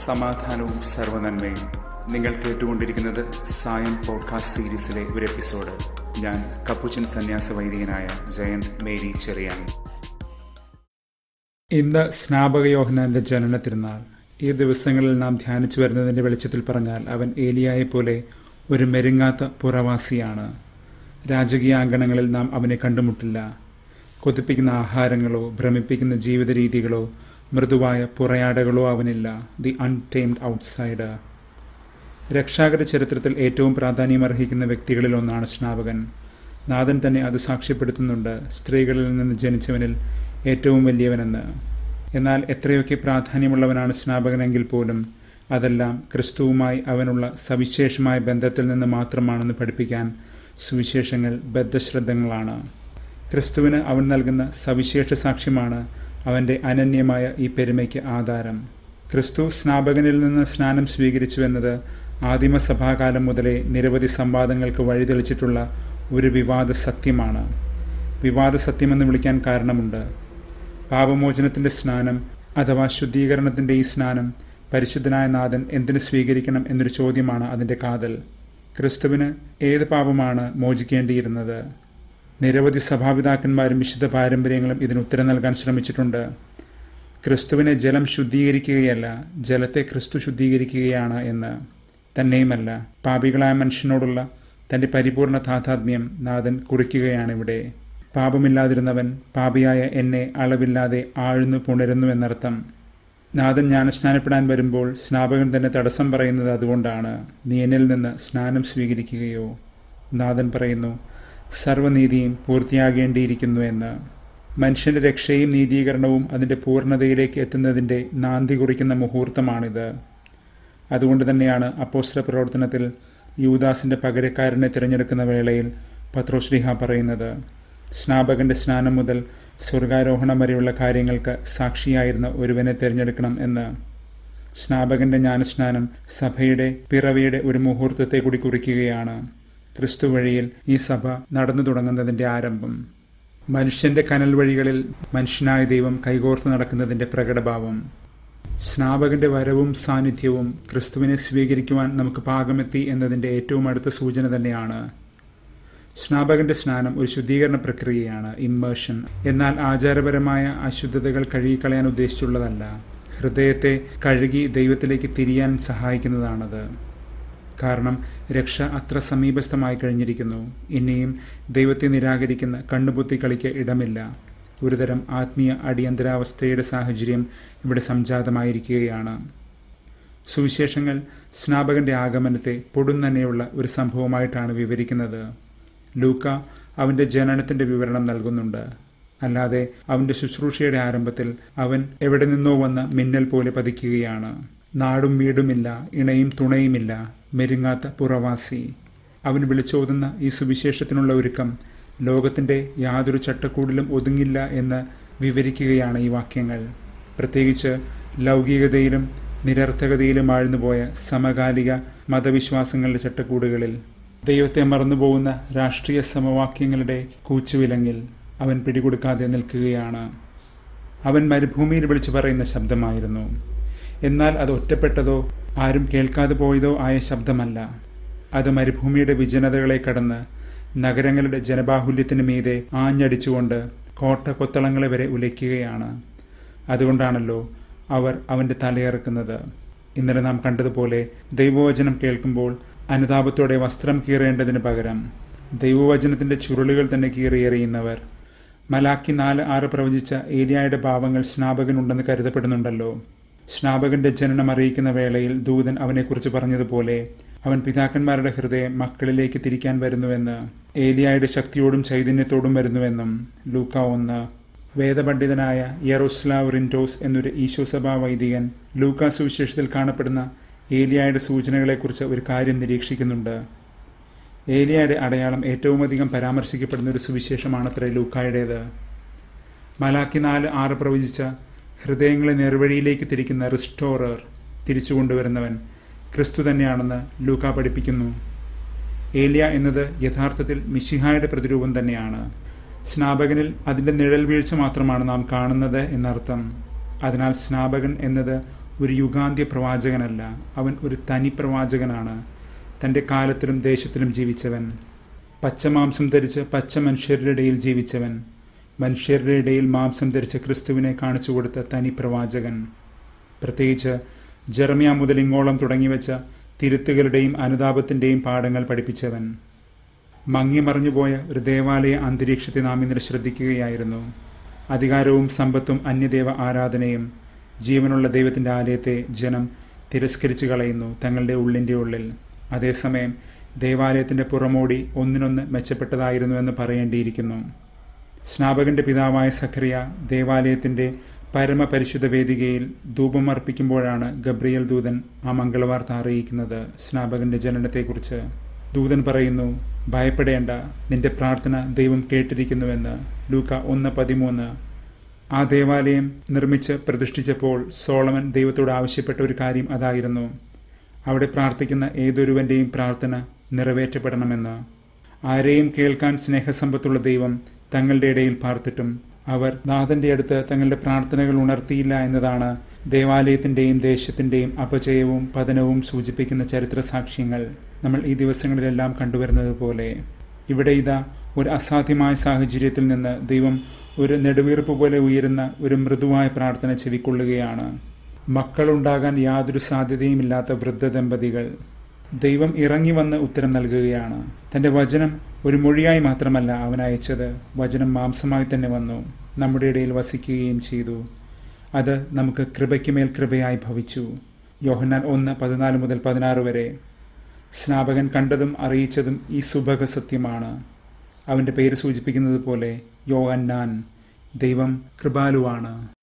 സമാധാനവും സർവനന്മയും നിങ്ങൾ കേട്ടുകൊണ്ടിരിക്കുന്നത് സായം പോഡ്കാസ്റ്റ് സീരീസിലെ ഒരു എപ്പിസോഡ് ഞാൻ കപ്പുച്ചൻ സന്യാസ വൈദികനായ ജയന്ത് മേരി ചെറിയാൻ ഇന്ന് സ്നാപക യോഹനാന്റെ ജനന തിരുനാൾ ഈ ദിവസങ്ങളിൽ നാം ധ്യാനിച്ചു വരുന്നതിന്റെ വെളിച്ചത്തിൽ പറഞ്ഞാൽ അവൻ ഏലിയായെ പോലെ ഒരു മെരുങ്ങാത്ത പുറവാസിയാണ് രാജകീയ അങ്കണങ്ങളിൽ നാം അവനെ കണ്ടുമുട്ടില്ല കൊതിപ്പിക്കുന്ന ആഹാരങ്ങളോ ഭ്രമിപ്പിക്കുന്ന ജീവിത രീതികളോ മൃദുവായ പുറയാടകളോ അവനില്ല ദി അൺടൈംഡ് ഔട്ട്സൈഡർ രക്ഷാകര ചരിത്രത്തിൽ ഏറ്റവും പ്രാധാന്യമർഹിക്കുന്ന വ്യക്തികളിൽ ഒന്നാണ് സ്നാപകൻ നാഥൻ തന്നെ അത് സാക്ഷ്യപ്പെടുത്തുന്നുണ്ട് സ്ത്രീകളിൽ നിന്ന് ജനിച്ചവനിൽ ഏറ്റവും വലിയവനെന്ന് എന്നാൽ എത്രയൊക്കെ പ്രാധാന്യമുള്ളവനാണ് സ്നാപകനെങ്കിൽ പോലും അതെല്ലാം ക്രിസ്തുവുമായി അവനുള്ള സവിശേഷമായ ബന്ധത്തിൽ നിന്ന് മാത്രമാണെന്ന് പഠിപ്പിക്കാൻ സുവിശേഷങ്ങൾ ബദ്ധശ്രദ്ധങ്ങളാണ് ക്രിസ്തുവിന് അവൻ നൽകുന്ന സവിശേഷ സാക്ഷ്യമാണ് അവന്റെ അനന്യമായ ഈ പെരുമയ്ക്ക് ആധാരം ക്രിസ്തു സ്നാപകനിൽ നിന്ന് സ്നാനം സ്വീകരിച്ചു എന്നത് ആദിമസഭാകാലം മുതലേ നിരവധി സംവാദങ്ങൾക്ക് വഴിതെളിച്ചിട്ടുള്ള ഒരു വിവാദ സത്യമാണ് വിവാദ സത്യമെന്ന് വിളിക്കാൻ കാരണമുണ്ട് പാപമോചനത്തിന്റെ സ്നാനം അഥവാ ശുദ്ധീകരണത്തിന്റെ ഈ സ്നാനം പരിശുദ്ധനായ നാഥൻ എന്തിനു സ്വീകരിക്കണം എന്നൊരു ചോദ്യമാണ് അതിന്റെ കാതൽ ക്രിസ്തുവിന് ഏത് പാപമാണ് മോചിക്കേണ്ടിയിരുന്നത് നിരവധി സഭാപിതാക്കന്മാരും വിശുദ്ധ പാരമ്പര്യങ്ങളും ഇതിന് ഉത്തരം നൽകാൻ ശ്രമിച്ചിട്ടുണ്ട് ക്രിസ്തുവിനെ ജലം ശുദ്ധീകരിക്കുകയല്ല ജലത്തെ ക്രിസ്തു ശുദ്ധീകരിക്കുകയാണ് എന്ന് തന്നെയുമല്ല പാപികളായ മനുഷ്യനോടുള്ള തന്റെ പരിപൂർണ താതാത്മ്യം നാഥൻ കുറിക്കുകയാണ് ഇവിടെ പാപമില്ലാതിരുന്നവൻ പാപിയായ എന്നെ അളവില്ലാതെ ആഴ്ന്നു പുണരുന്നു എന്നർത്ഥം നാഥൻ ജ്ഞാനസ്നാനപ്പെടാൻ വരുമ്പോൾ സ്നാപകൻ തന്നെ തടസ്സം പറയുന്നത് അതുകൊണ്ടാണ് നീ എന്നിൽ നിന്ന് സ്നാനം സ്വീകരിക്കുകയോ നാഥൻ പറയുന്നു സർവനീതിയും പൂർത്തിയാകേണ്ടിയിരിക്കുന്നു എന്ന് മനുഷ്യന്റെ രക്ഷയും നീതീകരണവും അതിന്റെ പൂർണ്ണതയിലേക്ക് എത്തുന്നതിന്റെ നാന്തി കുറിക്കുന്ന മുഹൂർത്തമാണിത് അതുകൊണ്ട് തന്നെയാണ് അപ്പോസ്ത്ര പ്രവർത്തനത്തിൽ യൂദാസിന്റെ പകരക്കാരനെ തിരഞ്ഞെടുക്കുന്ന വേളയിൽ പത്രോശ്രീഹ പറയുന്നത് സ്നാപകന്റെ സ്നാനം മുതൽ സ്വർഗാരോഹണം വരെയുള്ള കാര്യങ്ങൾക്ക് സാക്ഷിയായിരുന്ന ഒരുവനെ തിരഞ്ഞെടുക്കണം എന്ന് സ്നാപകന്റെ ജ്ഞാനസ്നാനം സഭയുടെ പിറവിയുടെ ഒരു മുഹൂർത്തത്തെ കൂടി കുറിക്കുകയാണ് ക്രിസ്തു വഴിയിൽ ഈ സഭ നടന്നു തുടങ്ങുന്നതിന്റെ ആരംഭം മനുഷ്യന്റെ കനൽ വഴികളിൽ മനുഷ്യനായ ദൈവം കൈകോർത്ത് നടക്കുന്നതിന്റെ പ്രകടഭാവം സ്നാപകന്റെ വരവും സാന്നിധ്യവും ക്രിസ്തുവിനെ സ്വീകരിക്കുവാൻ നമുക്ക് പാകമെത്തി എന്നതിന്റെ ഏറ്റവും അടുത്ത സൂചന തന്നെയാണ് സ്നാപകന്റെ സ്നാനം ഒരു ശുദ്ധീകരണ പ്രക്രിയയാണ് ഇമ്മേഷൻ എന്നാൽ ആചാരപരമായ അശുദ്ധതകൾ കഴുകിക്കളയാൻ ഉദ്ദേശിച്ചുള്ളതല്ല ഹൃദയത്തെ കഴുകി ദൈവത്തിലേക്ക് തിരിയാൻ സഹായിക്കുന്നതാണത് കാരണം രക്ഷ അത്ര സമീപസ്ഥമായി കഴിഞ്ഞിരിക്കുന്നു ഇനിയും ദൈവത്തെ നിരാകരിക്കുന്ന കണ്ണുപൊത്തി കളിക്ക് ഇടമില്ല ഒരുതരം ആത്മീയ അടിയന്തരാവസ്ഥയുടെ സാഹചര്യം ഇവിടെ സംജാതമായിരിക്കുകയാണ് സുവിശേഷങ്ങൾ സ്നാപകന്റെ ആഗമനത്തെ പൊടുന്നനെയുള്ള ഒരു സംഭവമായിട്ടാണ് വിവരിക്കുന്നത് ലൂക്ക അവന്റെ ജനനത്തിന്റെ വിവരണം നൽകുന്നുണ്ട് അല്ലാതെ അവന്റെ ശുശ്രൂഷയുടെ ആരംഭത്തിൽ അവൻ എവിടെ നിന്നോ വന്ന് മിന്നൽ പോലെ പതിക്കുകയാണ് നാടും വീടുമില്ല ഇണയും തുണയുമില്ല മെരുങ്ങാത്ത പുറവാസി അവൻ വിളിച്ചോതുന്ന ഈ സുവിശേഷത്തിനുള്ള ഒരുക്കം ലോകത്തിന്റെ യാതൊരു ചട്ടക്കൂടിലും ഒതുങ്ങില്ല എന്ന് വിവരിക്കുകയാണ് ഈ വാക്യങ്ങൾ പ്രത്യേകിച്ച് ലൗകികതയിലും നിരർത്ഥകതയിലും ആഴ്ന്നുപോയ സമകാലിക മതവിശ്വാസങ്ങളുടെ ചട്ടക്കൂടുകളിൽ ദൈവത്തെ മറന്നുപോകുന്ന രാഷ്ട്രീയ സമവാക്യങ്ങളുടെ കൂച്ചുവിലങ്ങിൽ അവൻ പിടികൊടുക്കാതെ നിൽക്കുകയാണ് അവൻ മരുഭൂമിയിൽ വിളിച്ചു പറയുന്ന ശബ്ദമായിരുന്നു എന്നാൽ അത് ഒറ്റപ്പെട്ടതോ ആരും കേൾക്കാതെ പോയതോ ആയ ശബ്ദമല്ല അത് മരുഭൂമിയുടെ വിജനതകളെ കടന്ന് നഗരങ്ങളുടെ ജനബാഹുല്യത്തിന് മീതെ ആഞ്ഞടിച്ചുകൊണ്ട് കോട്ട കൊത്തളങ്ങളെ വരെ ഉലയ്ക്കുകയാണ് അതുകൊണ്ടാണല്ലോ അവർ അവന്റെ തലയിറക്കുന്നത് ഇന്നലെ നാം കണ്ടതുപോലെ ദൈവവചനം കേൾക്കുമ്പോൾ അനുതാപത്തോടെ വസ്ത്രം കീറേണ്ടതിന് പകരം ദൈവവചനത്തിന്റെ ചുരുളുകൾ തന്നെ കീറിയെറിയുന്നവർ മലാക്കി നാല് ആറ് പ്രവചിച്ച ഏലിയായുടെ ഭാവങ്ങൾ സ്നാപകനുണ്ടെന്ന് കരുതപ്പെടുന്നുണ്ടല്ലോ സ്നാപകന്റെ ജനനം അറിയിക്കുന്ന വേളയിൽ ദൂതൻ അവനെക്കുറിച്ച് പറഞ്ഞതുപോലെ അവൻ പിതാക്കന്മാരുടെ ഹൃദയം മക്കളിലേക്ക് തിരിക്കാൻ വരുന്നുവെന്ന് ഏലിയായുടെ ശക്തിയോടും ചൈതന്യത്തോടും വരുന്നുവെന്നും ലൂക്ക ഒന്ന് വേദപണ്ഡിതനായ യറോസ്ലാവ് റിൻറ്റോസ് എന്നൊരു ഈശോസഭാ വൈദികൻ ലൂക്ക സുവിശേഷത്തിൽ കാണപ്പെടുന്ന ഏലിയായുടെ സൂചനകളെക്കുറിച്ച് ഒരു കാര്യം നിരീക്ഷിക്കുന്നുണ്ട് ഏലിയയുടെ അടയാളം ഏറ്റവും അധികം പരാമർശിക്കപ്പെടുന്ന ഒരു സുവിശേഷമാണത്രേ ലൂക്കായുടേത് മലാക്കി നാല് ആറ് പ്രവചിച്ച ഹൃദയങ്ങളെ നേർവഴിയിലേക്ക് തിരിക്കുന്ന റിസ്റ്റോറർ തിരിച്ചു കൊണ്ടുവരുന്നവൻ ക്രിസ്തു തന്നെയാണെന്ന് ലൂക്ക പഠിപ്പിക്കുന്നു ഏലിയ എന്നത് യഥാർത്ഥത്തിൽ മിഷിഹായുടെ പ്രതിരൂപം തന്നെയാണ് സ്നാപകനിൽ അതിന്റെ നിഴൽ വീഴ്ച മാത്രമാണ് നാം കാണുന്നത് എന്നർത്ഥം അതിനാൽ സ്നാപകൻ എന്നത് ഒരു യുഗാന്ത്യ പ്രവാചകനല്ല അവൻ ഒരു തനി പ്രവാചകനാണ് തൻ്റെ കാലത്തിലും ദേശത്തിലും ജീവിച്ചവൻ പച്ചമാംസം ധരിച്ച് പച്ച മനുഷ്യരുടെ ഇടയിൽ ജീവിച്ചവൻ മനുഷ്യരുടെ ഇടയിൽ മാംസം ധരിച്ച ക്രിസ്തുവിനെ കാണിച്ചു കൊടുത്ത തനി പ്രവാചകൻ പ്രത്യേകിച്ച് ജെർമിയ മുതൽ ഇങ്ങോളം തുടങ്ങിവെച്ച തിരുത്തുകളുടെയും അനുതാപത്തിൻ്റെയും പാഠങ്ങൾ പഠിപ്പിച്ചവൻ മങ്ങിമറിഞ്ഞുപോയ ഒരു ദേവാലയ അന്തരീക്ഷത്തെ നാം ഇന്നലെ ശ്രദ്ധിക്കുകയായിരുന്നു അധികാരവും സമ്പത്തും അന്യദേവ ആരാധനയും ജീവനുള്ള ദൈവത്തിൻ്റെ ആലയത്തെ ജനം തിരസ്കരിച്ചു കളയുന്നു തങ്ങളുടെ ഉള്ളിൻ്റെ ഉള്ളിൽ അതേസമയം ദേവാലയത്തിൻ്റെ പുറമോടി ഒന്നിനൊന്ന് മെച്ചപ്പെട്ടതായിരുന്നു എന്ന് പറയേണ്ടിയിരിക്കുന്നു സ്നാപകന്റെ പിതാവായ സഖറിയ ദേവാലയത്തിൻ്റെ പരമപരിശുദ്ധ വേദികയിൽ ധൂപം അർപ്പിക്കുമ്പോഴാണ് ഗബ്രിയൽ ദൂതൻ ആ മംഗളവാർത്ത അറിയിക്കുന്നത് സ്നാപകന്റെ ജനനത്തെക്കുറിച്ച് ദൂതൻ പറയുന്നു ഭയപ്പെടേണ്ട നിന്റെ പ്രാർത്ഥന ദൈവം കേട്ടിരിക്കുന്നുവെന്ന് ലൂക്ക ഒന്ന് പതിമൂന്ന് ആ ദേവാലയം നിർമ്മിച്ച് പ്രതിഷ്ഠിച്ചപ്പോൾ സോളമൻ ദൈവത്തോട് ആവശ്യപ്പെട്ട ഒരു കാര്യം അതായിരുന്നു അവിടെ പ്രാർത്ഥിക്കുന്ന ഏതൊരുവന്റെയും പ്രാർത്ഥന നിറവേറ്റപ്പെടണമെന്ന് ആരെയും കേൾക്കാൻ സ്നേഹസമ്പത്തുള്ള ദൈവം തങ്ങളുടെ ഇടയിൽ പാർത്തിട്ടും അവർ നാഥന്റെ അടുത്ത് തങ്ങളുടെ പ്രാർത്ഥനകൾ ഉണർത്തിയില്ല എന്നതാണ് ദേവാലയത്തിന്റെയും ദേശത്തിന്റെയും അപജയവും പതനവും സൂചിപ്പിക്കുന്ന ചരിത്ര സാക്ഷ്യങ്ങൾ നമ്മൾ ഈ ദിവസങ്ങളിലെല്ലാം കണ്ടുവരുന്നത് പോലെ ഇവിടെ ഇതാ ഒരു അസാധ്യമായ സാഹചര്യത്തിൽ നിന്ന് ദൈവം ഒരു നെടുവീർപ്പ് പോലെ ഉയരുന്ന ഒരു മൃദുവായ പ്രാർത്ഥന ചെവിക്കൊള്ളുകയാണ് മക്കളുണ്ടാകാൻ യാതൊരു സാധ്യതയുമില്ലാത്ത വൃദ്ധ ദമ്പതികൾ ദൈവം ഇറങ്ങി വന്ന് ഉത്തരം നൽകുകയാണ് തന്റെ വചനം ഒരു മൊഴിയായി മാത്രമല്ല അവൻ അയച്ചത് വചനം മാംസമായി തന്നെ വന്നു നമ്മുടെ ഇടയിൽ വസിക്കുകയും ചെയ്തു അത് നമുക്ക് കൃപയ്ക്കുമേൽ കൃപയായി ഭവിച്ചു യോഹന്നാൻ ഒന്ന് പതിനാല് മുതൽ പതിനാറ് വരെ സ്നാപകൻ കണ്ടതും അറിയിച്ചതും ഈ സുഭഗ സത്യമാണ് അവന്റെ പേര് സൂചിപ്പിക്കുന്നത് പോലെ യോഹന്നാൻ ദൈവം കൃപാലുവാണ്